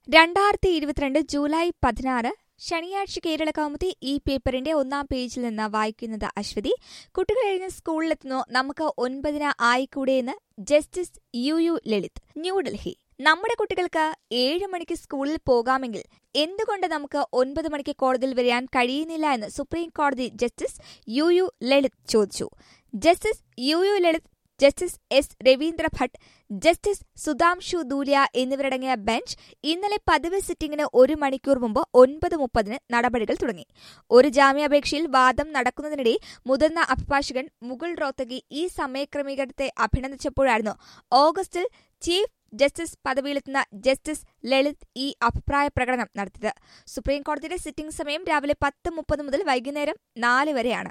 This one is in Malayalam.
രണ്ടായിരത്തി ഇരുപത്തിരണ്ട് ജൂലൈ പതിനാറ് ശനിയാഴ്ച കേരള കൗമുദി ഈ പേപ്പറിന്റെ ഒന്നാം പേജിൽ നിന്ന് വായിക്കുന്നത് അശ്വതി കുട്ടികൾ കഴിഞ്ഞ് സ്കൂളിലെത്തുന്നു നമുക്ക് ഒൻപതിന് ആയിക്കൂടെയെന്ന് justice U U Lalit New Delhi നമ്മുടെ കുട്ടികൾക്ക് ഏഴ് മണിക്ക് സ്കൂളിൽ പോകാമെങ്കിൽ എന്തുകൊണ്ട് നമുക്ക് ഒൻപത് മണിക്ക് കോടതിയിൽ വരാൻ കഴിയുന്നില്ല എന്ന് സുപ്രീം കോടതി ജസ്റ്റിസ് യു യു ലളിത് ചോദിച്ചു justice U U Lalit justice S Ravindra Bhat justice Sudhanshu Dhulia എന്നിവരടങ്ങിയ ബെഞ്ച് ഇന്നലെ പതിവ് സിറ്റിംഗിന് ഒരു മണിക്കൂർ മുമ്പ് ഒൻപത് മുപ്പതിന് നടപടികൾ തുടങ്ങി ഒരു ജാമ്യാപേക്ഷയിൽ വാദം നടക്കുന്നതിനിടെ മുതിർന്ന അഭിഭാഷകൻ മുകുൾ റോത്തഗി ഈ സമയക്രമീകരണത്തെ അഭിനന്ദിച്ചപ്പോഴായിരുന്നു ഓഗസ്റ്റിൽ ചീഫ് ജസ്റ്റിസ് പദവിയിലെത്തുന്ന ജസ്റ്റിസ് ലളിത് ഈ അഭിപ്രായ പ്രകടനം നടത്തിയത് സുപ്രീം കോടതിയുടെ സിറ്റിംഗ് സമയം രാവിലെ പത്ത് മുപ്പത് മുതൽ വൈകുന്നേരം നാല് വരെയാണ്